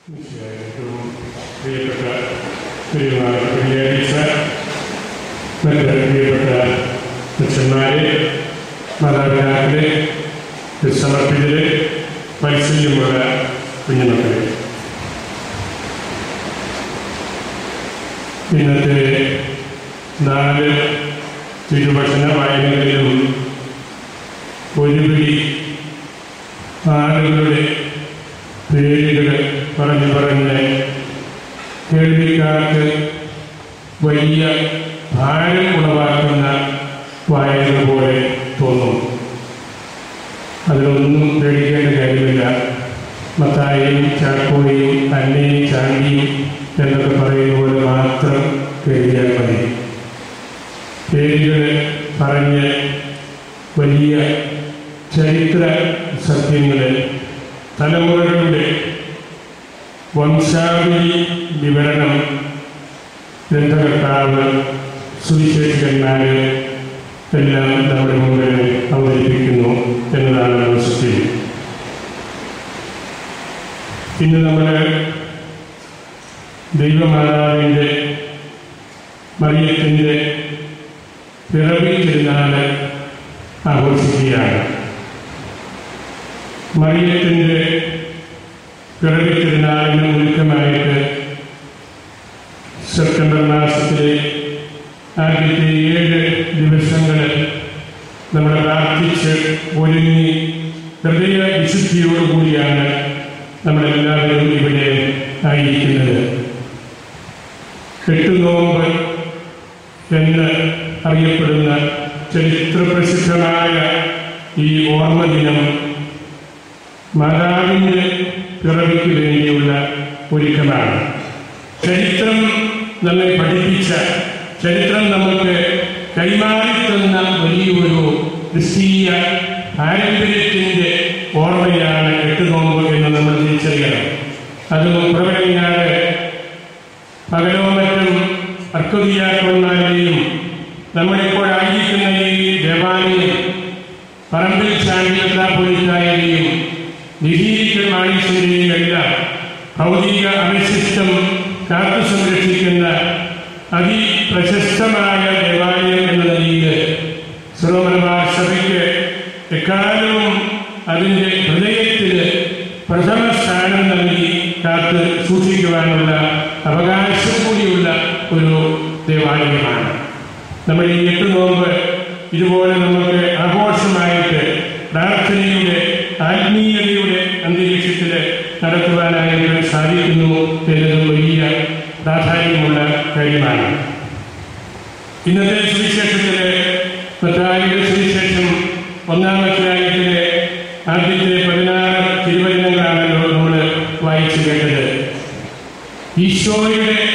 ഏറ്റവും പ്രിയപ്പെട്ട പെരുമാൾ വെള്ളിയാഴ്ച മറ്റ് പ്രിയപ്പെട്ട അച്ഛന്മാരെ മാതാപിതാക്കളെ സമർപ്പിതരെ വാത്സല്യമുള്ള കുഞ്ഞുമക്കളെ ഇന്നത്തെ നാല് തിരുവചന വായനകളിലും ഒരുപിടി ആളുകളുടെ പേരുകൾ പറഞ്ഞു പറഞ്ഞ് കേൾവിക്കാർക്ക് വലിയ ഭാരം ഉളവാക്കുന്ന വായന പോലെ തോന്നും അതിലൊന്നും പേടിക്കേണ്ട കാര്യമില്ല മത്തായും ചാക്കോയും അന്നയും ചാണ്ടിയും എന്നൊക്കെ പറയുന്ന പോലെ മാത്രം കരുതിയാൽ മതി പേരുകൾ പറഞ്ഞ് വലിയ ചരിത്ര സത്യങ്ങൾ തലമുറകളുടെ വംശാവലി വിവരണം ഗ്രന്ഥകർത്താവ് സുവിശേഷകന്മാർ എല്ലാം നമ്മുടെ മുമ്പിൽ അവതരിപ്പിക്കുന്നു എന്നതാണ് സത്യം ഇന്ന് നമ്മൾ ദൈവമാതാവിൻ്റെ മറിയത്തിൻ്റെ പിറവി തിരുനാൾ ആഘോഷിക്കുകയാണ് മറിയത്തിൻ്റെ പിറവി തിരുനാളിന് ഒരുക്കമായിട്ട് സെപ്റ്റംബർ മാസത്തിലെ ആദ്യത്തെ ഏഴ് ദിവസങ്ങൾ നമ്മൾ പ്രാർത്ഥിച്ച് ഒരുങ്ങി ഹൃദയ വിശുദ്ധിയോടുകൂടിയാണ് നമ്മളെല്ലാവരും ഇവിടെ ആയിരിക്കുന്നത് എട്ട് നോമ്പ് എന്ന് അറിയപ്പെടുന്ന ചരിത്രപ്രസിദ്ധമായ ഈ ഓർമ്മ ദിനം മാതാവിൻ്റെ പിറവിക്ക് വേണ്ടിയുള്ള ഒരുക്കമാണ് ചരിത്രം നമ്മെ പഠിപ്പിച്ച ചരിത്രം നമുക്ക് കൈമാറിത്തന്ന വലിയൊരു ക്രിസ്തീയ പാരമ്പര്യത്തിൻ്റെ ഓർമ്മയാണ് എട്ട് നോമ്പ് എന്ന് നമ്മൾ തിരിച്ചറിയണം അത് പ്രവചനങ്ങളെ പകലോ മറ്റും അർക്കതിയാക്കന്മാരെയും നമ്മളിപ്പോൾ ആയിരിക്കുന്ന ഈ ദേവാലയം പറമ്പിൽ ചാണ്ടിയത്താപ്പൊലിക്കാരെയും നിരീക്ക മാണിസിന്റെയും എല്ലാം ഭൗതിക അവശിഷ്ടം കാത്തു സംരക്ഷിക്കുന്ന അതിപ്രശസ്തമായ ദേവാലയം എന്ന നിലയിൽ സർവമലബാർ സഭയ്ക്ക് എക്കാലവും അതിൻ്റെ ഹൃദയത്തിൽ പ്രഥമ സ്ഥാനം നൽകി കാത്ത് സൂക്ഷിക്കുവാനുള്ള അവകാശം കൂടിയുള്ള ഒരു ദേവാലയമാണ് നമ്മൾ ഈ എട്ട് നോമ്പ് ഇതുപോലെ നമുക്ക് ആഘോഷമായിട്ട് പ്രാർത്ഥനയുടെ ആത്മീയതയുടെ അന്തരീക്ഷത്തിൽ നടത്തുവാനായിട്ട് സാധിക്കുന്നു എന്നത് വലിയ പ്രാധാന്യമുള്ള കാര്യമാണ് ഇന്നത്തെ സുവിശേഷത്തിലെ മറ്റാരുടെ സുവിശേഷം ഒന്നാം അധ്യായത്തിലെ ആദ്യത്തെ പതിനാറ് തിരുവചനങ്ങളാണല്ലോ നമ്മൾ വായിച്ചു കേട്ടത് ഈശോയുടെ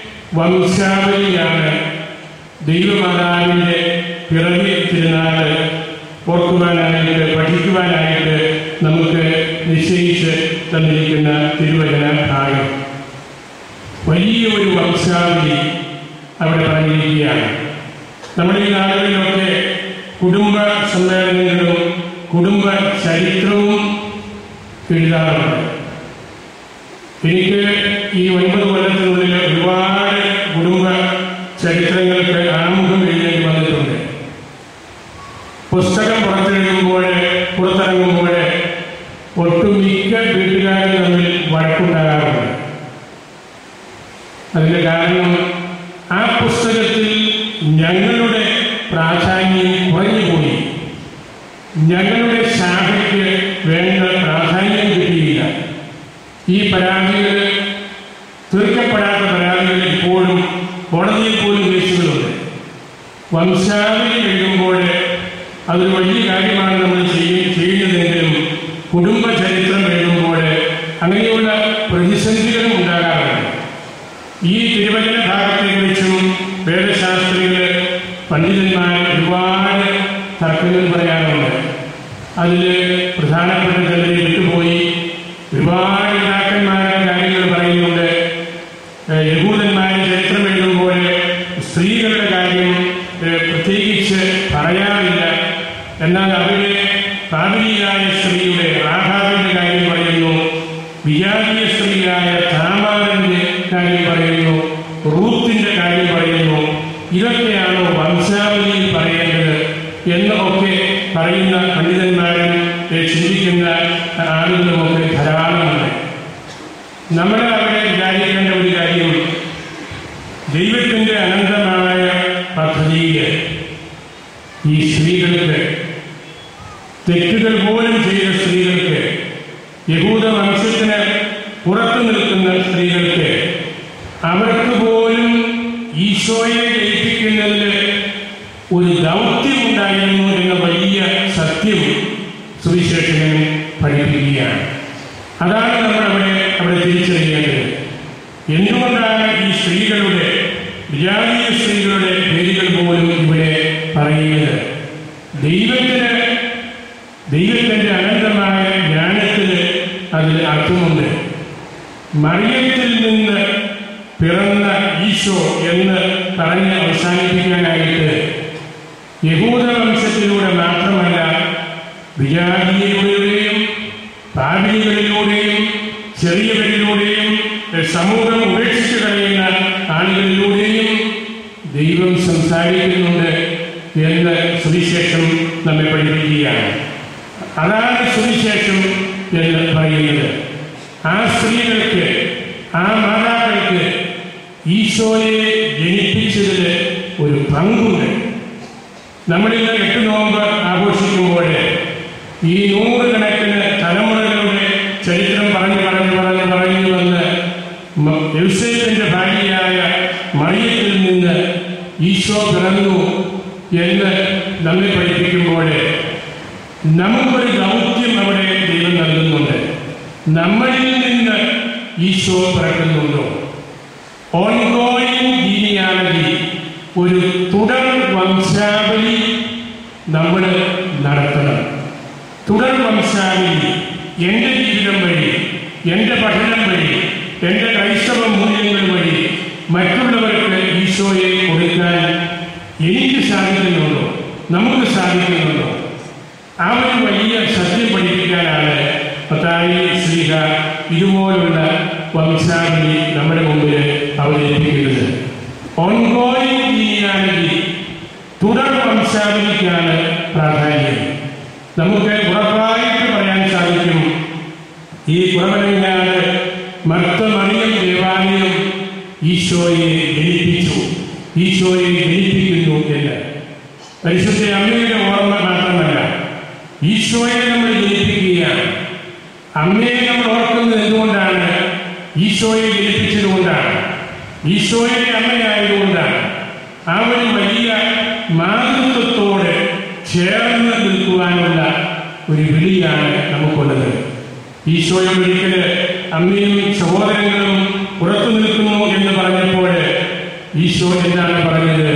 വംശാവലിയാണ് ദൈവമാതാവിൻ്റെ പിറവി തിരുനാൾ ഓർക്കുവാനായിട്ട് പഠിക്കുവാനായിട്ട് നമുക്ക് നിശ്ചയിച്ച് തന്നിരിക്കുന്ന തിരുവചന ഭാഗം വലിയ ഒരു വംശാവലി അവിടെ പറഞ്ഞിരിക്കുകയാണ് നമ്മുടെ ഈ നാടുകളിലൊക്കെ കുടുംബ സമ്മേളനങ്ങളും കുടുംബ ചരിത്രവും എഴുതാറുണ്ട് എനിക്ക് ഈ ഒൻപത് കൊല്ലത്തിനുള്ളിൽ ഒരുപാട് കുടുംബ ചരിത്രങ്ങൾക്ക് ആമുഖം എഴുതേണ്ടി വന്നിട്ടുണ്ട് പുസ്തകം പുറത്തെഴുതുമ്പോൾ പുറത്തിറങ്ങുമ്പോൾ ഒട്ടുമിക്ക വീട്ടുകാരും തമ്മിൽ വഴക്കുണ്ടാകാറുണ്ട് അതിൻ്റെ കാരണം ആ പുസ്തകത്തിൽ ഞങ്ങളുടെ പ്രാധാന്യം കുറഞ്ഞുപോയി ഞങ്ങളുടെ ശാഖയ്ക്ക് വേണ്ട പ്രാധാന്യം കിട്ടിയില്ല ഈ പരാതികൾ തീർക്കപ്പെടാത്ത പരാതികൾ ഇപ്പോഴും കോടതിയിൽ പോലും കേസുകളുണ്ട് വംശാവലി എഴുതുമ്പോൾ അതൊരു വലിയ കാര്യമാണ് നമ്മൾ ചെയ്യ- ചെയ്യുന്നതെങ്കിലും കുടുംബ ചരിത്രം എഴുതുമ്പോൾ അങ്ങനെയുള്ള പ്രതിസന്ധികളും ഉണ്ടാകാറുണ്ട് ഈ തിരുവചന ഭാഗത്തെക്കുറിച്ചും വേദശാസ്ത്രികൾ പണ്ഡിതന്മാർ ഒരുപാട് തർക്കങ്ങൾ പറയാറുണ്ട് അതിൽ പ്രധാനപ്പെട്ട ചിലരെ വിട്ടുപോയി ഒരുപാട് പിതാക്കന്മാരുടെ കാര്യങ്ങൾ പറയുന്നുണ്ട് ഏഹ് യഹൂദന്മാരെ ചരിത്രം എഴുതുമ്പോൾ സ്ത്രീകളുടെ കാര്യം ഏഹ് പ്രത്യേകിച്ച് പറയാറില്ല എന്നാൽ അവരെ പാപിനിയായ സ്ത്രീയുടെ ആഹാരത്തിന്റെ കാര്യം പറയുന്നു വിജാതീയ സ്ത്രീയായ താമാറിന്റെ കാര്യം പറയുന്നു റൂത്തിന്റെ കാര്യം പറയുന്നു ഇതൊക്കെയാണോ വംശാവലിയിൽ പറയേണ്ടത് എന്നൊക്കെ പറയുന്ന പണ്ഡിതന്മാരും ഏ, ചിന്തിക്കുന്ന ആളുകളുമൊക്കെ ധാരാളമുണ്ട് നമ്മൾ അവിടെ വിചാരിക്കേണ്ട ഒരു കാര്യം ദൈവത്തിൻ്റെ അനന്തമായ പദ്ധതിയിൽ ഈ സ്ത്രീകൾക്ക് തെറ്റുകൾ പോലും ചെയ്ത സ്ത്രീകൾക്ക് യഹൂദ വംശത്തിന് പുറത്തു നിൽക്കുന്ന സ്ത്രീകൾക്ക് അവർക്ക് പോലും ഈശോയെ ജയിപ്പിക്കുന്നതിൽ ഒരു ദൗത്യമുണ്ടായിരുന്നു എന്ന വലിയ സത്യം സുവിശേഷകൻ പഠിപ്പിക്കുകയാണ് അതാണ് നമ്മൾ അവിടെ അവിടെ തിരിച്ചറിയേണ്ടത് എന്തുകൊണ്ടാണ് ഈ സ്ത്രീകളുടെ വിജാതീയ സ്ത്രീകളുടെ പേരുകൾ പോലും ഇവിടെ പറയുന്നത് ദൈവത്തിന് ദൈവത്തിൻ്റെ അനന്തമായ ജ്ഞാനത്തിന് അതിൽ അർത്ഥമുണ്ട് മറിയത്തിൽ നിന്ന് പിറന്ന ഈശോ എന്ന് പറഞ്ഞ് അവസാനിപ്പിക്കാനായിട്ട് യഹൂദ വംശത്തിലൂടെ മാത്രമല്ല വിജാതീയതയിലൂടെയും പാപികളിലൂടെയും ചെറിയവരിലൂടെയും സമൂഹം ഉപേക്ഷിച്ചു കളയുന്ന ആളുകളിലൂടെയും ദൈവം സംസാരിക്കുന്നുണ്ട് എന്ന് സുവിശേഷം നമ്മെ പഠിപ്പിക്കുകയാണ് അതാണ് സുവിശേഷം എന്ന് പറയുന്നത് ആ സ്ത്രീകൾക്ക് ആ മാതാക്കൾക്ക് ഈശോയെ ജനിപ്പിച്ചതിൽ ഒരു പങ്കുണ്ട് നമ്മളിന്ന് എട്ട് നോമ്പ് ആഘോഷിക്കുമ്പോൾ ഈ നൂറുകണക്കിന് തലമുറകളുടെ ചരിത്രം പറഞ്ഞു പറഞ്ഞു പറഞ്ഞു പറഞ്ഞു വന്ന് മ- യൗസേപ്പിന്റെ ഭാര്യയായ മറിയത്തിൽ നിന്ന് ഈശോ പിറന്നു എന്ന് നമ്മെ പഠിപ്പിക്കുമ്പോൾ നമുക്കൊരു ദൗത്യം അവിടെ ദൈവം നൽകുന്നുണ്ട് നമ്മളിൽ നിന്ന് ഈശോ പിറക്കുന്നുണ്ടോ ഓൺഗോയിങ് ജീനിയാലജി ഒരു തുടർ വംശാവലി നമ്മൾ നടത്തണം തുടർ വംശാവലി എൻ്റെ ജീവിതം വഴി എൻ്റെ പഠനം വഴി എൻ്റെ ക്രൈസ്തവ മൂല്യങ്ങൾ വഴി മറ്റുള്ളവർക്ക് ഈശോയെ കൊടുക്കാൻ എനിക്ക് സാധിക്കുന്നുണ്ടോ നമുക്ക് സാധിക്കുന്നുണ്ടോ ആ ഒരു വലിയ സത്യം പഠിപ്പിക്കാനാണ് പത്തായി ശ്രീഹ ഇതുപോലുള്ള വംശാവലി നമ്മുടെ മുമ്പിൽ അവതരിപ്പിക്കുന്നത് ഓൺഗോയിങ് ജീനിയാലജി തുടർ വംശാവലിക്കാണ് പ്രാധാന്യം നമുക്ക് ഉറപ്പായിട്ട് പറയാൻ സാധിക്കും ഈ കുറവനങ്ങാട് മർത്തമറിയം ദേവാലയം ഈശോയെ ജനിപ്പിച്ചു ഈശോയെ ജനിപ്പിക്കുന്നു എന്ന് പരിശുദ്ധ അമ്മയുടെ ഓർമ്മ മാത്രമല്ല ഈശോയെ നമ്മൾ ജനിപ്പിക്കുകയാണ് അമ്മയെ നമ്മൾ ഓർക്കുന്നത് എന്തുകൊണ്ടാണ് ഈശോയെ ജനിപ്പിച്ചതുകൊണ്ടാണ് ഈശോയുടെ അമ്മയായതുകൊണ്ടാണ് ആ ഒരു വലിയ മാതൃത്വത്തോട് ചേർന്ന് നിൽക്കുവാനുള്ള ഒരു വിളിയാണ് നമുക്കുള്ളത് ഈശോയോട് ഒരിക്കല് അമ്മയും സഹോദരങ്ങളും പുറത്തു നിൽക്കുന്നു എന്ന് പറഞ്ഞപ്പോൾ ഈശോ എന്താണ് പറഞ്ഞത്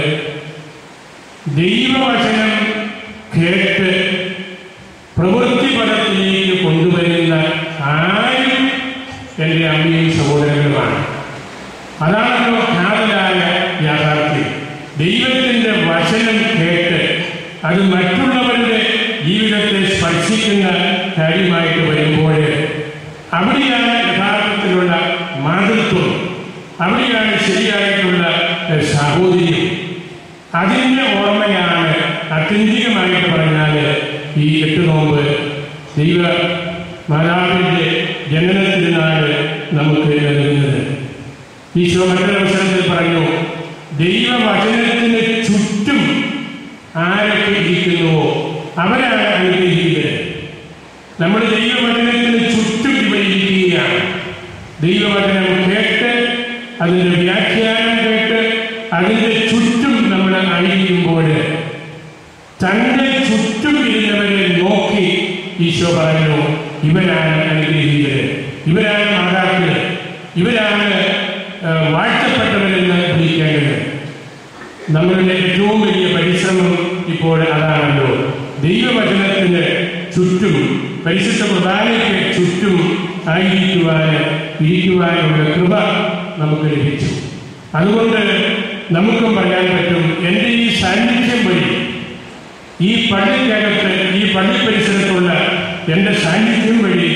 ദൈവവചനം കേട്ട് പ്രവൃത്തി പദത്തിലേക്ക് കൊണ്ടുവരുന്ന ആരും എൻ്റെ അമ്മയും സഹോദരങ്ങളുമാണ് അതാണല്ലോ കാതലായ യാഥാർത്ഥ്യം ദൈവത്തിൻ്റെ വചനം കേട്ട് അത് മറ്റുള്ളവരുടെ ജീവിതത്തെ സ്പർശിക്കുന്ന കാര്യമായിട്ട് വരുമ്പോൾ അവിടെയാണ് യഥാർത്ഥത്തിലുള്ള മാതൃത്വം അവിടെയാണ് ശരിയായിട്ടുള്ള ഏഹ്, സാഹോദര്യം അതിൻ്റെ ഓർമ്മയാണ് അത്യന്തികമായിട്ട് പറഞ്ഞാൽ ഈ എട്ട് നോമ്പ് ദൈവ മാതാവിൻ്റെ ജനനത്തിനാൾ നമുക്ക് നൽകുന്നത് ഈശോ മറ്റൊരു അവസരത്തിൽ പറഞ്ഞു ദൈവവചനത്തിന് ചുറ്റും ആരൊക്കെ ഇരിക്കുന്നുവോ അവരാണ് അനുഗ്രഹിക്കുന്നത് നമ്മൾ ദൈവവചനത്തിന് ചുറ്റും ഇവിടെ ഇരിക്കുകയാണ് ദൈവവചനം കേട്ട് അതിൻ്റെ വ്യാഖ്യാനം കേട്ട് അതിൻ്റെ ചുറ്റും നമ്മൾ അണിയിക്കുമ്പോൾ തന്റെ ചുറ്റും ഇരുന്നവരെ നോക്കി ഈശോ പറഞ്ഞു ഇവരാണ് അനുഗ്രഹിക്കുന്നത് ഇവരാണ് മാതാക്കൾ ഇവരാണ് ആ, വാഴ്ത്തപ്പെട്ടവരെന്ന് വിളിക്കേണ്ടത് നമ്മളുടെ ഏറ്റവും വലിയ പരിശ്രമം ഇപ്പോൾ അതാണല്ലോ ദൈവവചനത്തിന് ചുറ്റും പരിശുദ്ധ പ്രധാനയ്ക്ക് ചുറ്റും ആയിരിക്കുവാൻ ഇരിക്കുവാനുള്ള കൃപ നമുക്ക് ലഭിച്ചു അതുകൊണ്ട് നമുക്കും പറയാൻ പറ്റും എൻ്റെ ഈ സാന്നിധ്യം വഴി ഈ പള്ളിക്കകത്ത് ഈ പള്ളി പരിസരത്തുള്ള എൻ്റെ സാന്നിധ്യം വഴി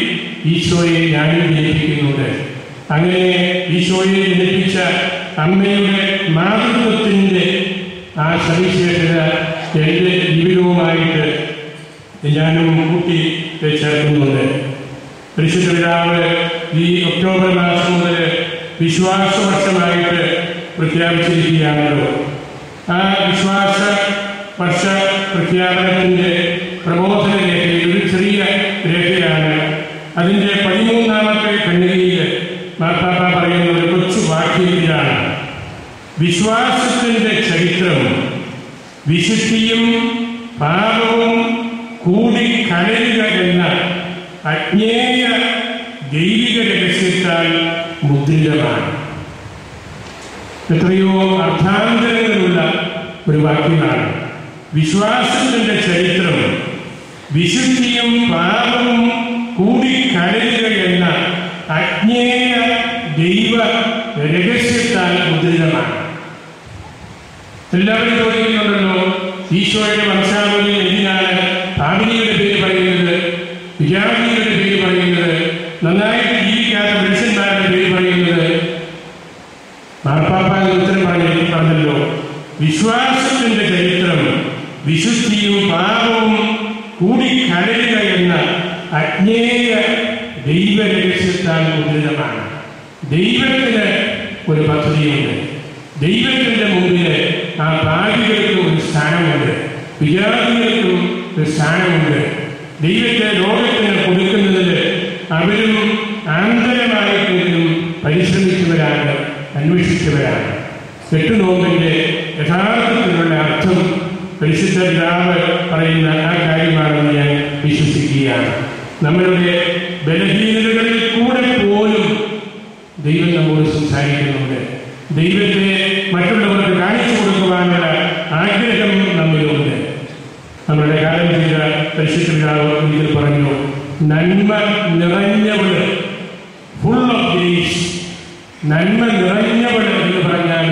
ഈശോയെ ഞാനും ജനിപ്പിക്കുന്നുണ്ട് അങ്ങനെ ഈശോയെ ജനിപ്പിച്ച അമ്മയുടെ മാതൃത്വത്തിൻ്റെ ആ സവിശേഷത എൻ്റെ ജീവിതവുമായിട്ട് ഞാനും കൂട്ടി ചേർക്കുന്നുണ്ട് പരിശുദ്ധ പിതാവ് ഈ ഒക്ടോബർ മാസം മുതൽ വിശ്വാസവർഷമായിട്ട് പ്രഖ്യാപിച്ചിരിക്കുകയാണല്ലോ ആ വിശ്വാസ വർഷ പ്രഖ്യാപനത്തിൻ്റെ പ്രബോധന രേഖയിൽ ഒരു ചെറിയ രേഖയാണ് അതിൻ്റെ പതിമൂന്നാമത്തെ ഖണ്ഡികയിൽ മാർപ്പാപ്പ പറയുന്ന ഒരു കൊച്ചു വാക്യത്തിലാണ് വിശ്വാസത്തിൻ്റെ ചരിത്രം വിശുദ്ധിയും പാപവും കൂടി കലരുക എന്ന അജ്ഞേയ ദൈവിക രഹസ്യത്താൽ മുദ്രിതമാണ് എത്രയോ അർത്ഥാന്തരങ്ങളുള്ള ഒരു വാക്യമാണ് വിശ്വാസത്തിന്റെ ചരിത്രം വിശുദ്ധിയും പാപവും കൂടി കലരുക എന്ന അജ്ഞേയ ദൈവ രഹസ്യത്താൽ മുദ്രിതമാണ് എല്ലാവരും ചോദിക്കുന്നുണ്ടല്ലോ ഈശോയുടെ വംശാവലിയിൽ എന്തിനാണ് ഭാവിനിയുടെ പേര് പറയുന്നത് വിജാതിയുടെ പേര് പറയുന്നത് നന്നായിട്ട് ജീവിക്കാത്ത പുരുഷന്മാരുടെ പേര് പറയുന്നത് മാർപ്പാപ്പ എന്ന് ഉത്തരം പറഞ്ഞു പറഞ്ഞല്ലോ വിശ്വാസത്തിന്റെ ചരിത്രം വിശുദ്ധിയും പാപവും കൂടി കലരുക എന്ന അജ്ഞേയ ദൈവരഹസ്യത്താൽ മുദ്രിതമാണ് ദൈവത്തിന് ഒരു പദ്ധതിയുണ്ട് ദൈവത്തിന്റെ മുമ്പിൽ ആ ഭാവികൾക്ക് ഒരു സ്ഥാനമുണ്ട് വിജാതികൾക്കും ഒരു സ്ഥാനമുണ്ട് ദൈവത്തെ ലോകത്തിന് കൊടുക്കുന്നതിൽ അവരും ആന്തരമായിട്ടെങ്കിലും പരിശ്രമിച്ചവരാണ് അന്വേഷിച്ചവരാണ് എട്ടുനോമ്പിന്റെ യഥാർത്ഥത്തിലുള്ള അർത്ഥം പരിശുദ്ധ പിതാവ് പറയുന്ന ആ കാര്യമാണെന്ന് ഞാൻ വിശ്വസിക്കുകയാണ് നമ്മളുടെ ബലഹീനതകളിൽ കൂടെ പോലും ദൈവം നമ്മോട് സംസാരിക്കുന്നുണ്ട് ദൈവത്തെ മറ്റുള്ളവർക്ക് കാണിച്ചു കൊടുക്കുവാനുള്ള ആഗ്രഹം നമ്മിലുണ്ട് നമ്മുടെ കാലം ചെയ്ത പരിശുദ്ധ പിതാവ് ഒരിക്കൽ പറഞ്ഞു നന്മ നിറഞ്ഞവള് ഫുൾ ഓഫ് ഗ്രേസ് നന്മ നിറഞ്ഞവൾ എന്ന് പറഞ്ഞാൽ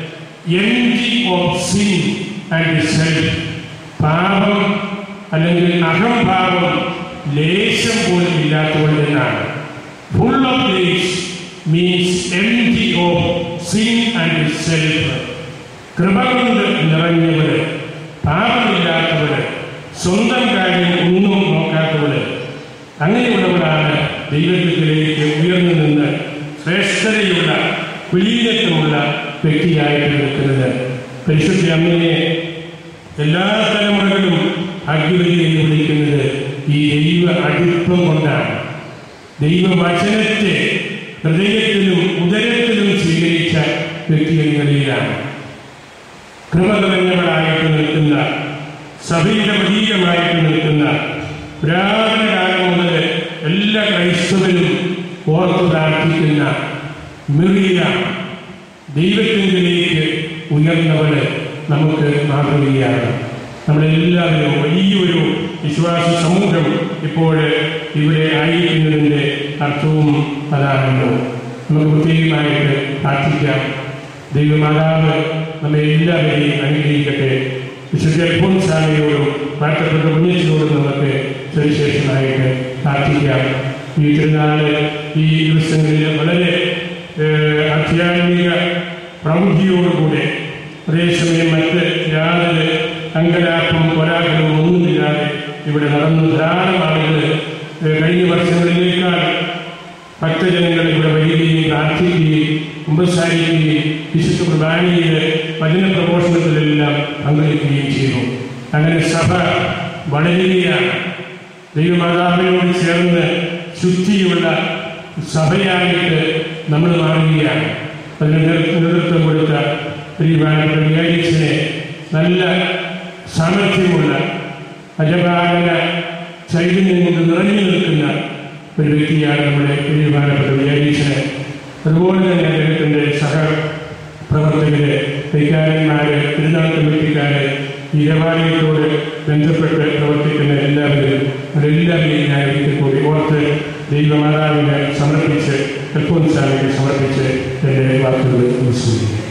എൻജി ഓഫ് സിൻ ആൻഡ് സെൽഫ് പാപം അല്ലെങ്കിൽ അഹംഭാവം ലേശം പോലും ഇല്ലാത്തവൾ എന്നാണ് full of grace means empty of sin and self കൃപ കൊണ്ട് നിറഞ്ഞവള് പാപമില്ലാത്തവള് സ്വന്തം കാര്യം ഒന്നും നോക്കാത്തവള് അങ്ങനെയുള്ളവരാണ് ദൈവത്തിലേക്ക് ഉയർന്നു നിന്ന് ശ്രേഷ്ഠതയുള്ള കുലീനത്വമുള്ള വ്യക്തിയായിട്ട് നിൽക്കുന്നത് പരിശുദ്ധ അമ്മയെ എല്ലാ തലമുറകളും ഭാഗ്യവതി എന്ന് വിളിക്കുന്നത് ഈ ദൈവ അടുപ്പം കൊണ്ടാണ് ദൈവവചനത്തെ ഹൃദയത്തിലും ഉദരത്തിലും സ്വീകരിച്ച വ്യക്തി എന്ന നിലയിലാണ് കൃപ നിറഞ്ഞവളായിട്ട് നിൽക്കുന്ന സഭയുടെ പ്രതീകമായിട്ട് നിൽക്കുന്ന പുരാതന കാലം മുതൽ എല്ലാ ക്രൈസ്തവരും ഓർത്ത് പ്രാർത്ഥിക്കുന്ന മിറിയ ദൈവത്തിലേക്ക് ഉയർന്നവര് നമുക്ക് മാതൃകയാണ് നമ്മളെല്ലാവരും വലിയൊരു വിശ്വാസ സമൂഹം ഇപ്പോൾ ഇവിടെ ആയിരിക്കുന്നതിൻ്റെ അർത്ഥവും അതാണല്ലോ നമുക്ക് പ്രത്യേകമായിട്ട് പ്രാർത്ഥിക്കാം ദൈവമാതാവ് നമ്മെ എല്ലാവരെയും അനുഗ്രഹിക്കട്ടെ വിശുദ്ധ അൽഫോൻസാമിയോടും വാഴ്ത്തപ്പെട്ട പുണ്യത്തിനോടും നമുക്ക് സവിശേഷമായിട്ട് പ്രാർത്ഥിക്കാം ഈ തിരുനാള് ഈ ദിവസങ്ങളിൽ വളരെ ഏഹ്, ആധ്യാത്മിക പ്രൗഢിയോടുകൂടെ അതേസമയം മറ്റ് യാതൊരു അങ്കലാപ്പും കോലാഹലവും ഒന്നുമില്ലാതെ ഇവിടെ നടന്നു ധാരാളം ആളുകൾ ഏഹ്, കഴിഞ്ഞ വർഷങ്ങളിലേക്കാൾ ഭക്തജനങ്ങൾ ഇവിടെ വരികയും പ്രാർത്ഥിക്കുകയും കുമ്പസാരിക്കുകയും വിശുദ്ധ കുർബാനയിൽ വചന പ്രഘോഷണത്തിലെല്ലാം പങ്കെടുക്കുകയും ചെയ്തു അങ്ങനെ സഭ വളരുകയാണ് ദൈവമാതാവിനോട് ചേർന്ന് ശുദ്ധിയുള്ള സഭയായിട്ട് നമ്മൾ മാറുകയാണ് അതിന് നേതൃ- നേതൃത്വം കൊടുത്ത ശ്രീമാനപ്പെട്ട വികാരിച്ചനെ നല്ല സാമർഥ്യമുള്ള അജപാലന ചൈതന്യം കൊണ്ട് നിറഞ്ഞു നിൽക്കുന്ന ഒരു വ്യക്തിയാണ് നമ്മുടെ ശ്രീമാനപ്പെട്ട വികാരിച്ചന് അതുപോലെ തന്നെ അദ്ദേഹത്തിൻ്റെ സഹ പ്രവർത്തകര് വൈകാരന്മാര് തിരുനാൾ കമ്മിറ്റിക്കാര് ഈ ദേവാലയത്തോട് ബന്ധപ്പെട്ട് പ്രവർത്തിക്കുന്ന എല്ലാവരും അവരെല്ലാവരെയും ഞാൻ ഒരിക്കൽ കൂടി ഓർത്ത് ദൈവമാതാവിനെ സമർപ്പിച്ച് അൽഫോൻസാമിനെ സമർപ്പിച്ച് എൻ്റെ വാക്കുകൾ വിശ്വസിക്കുന്നു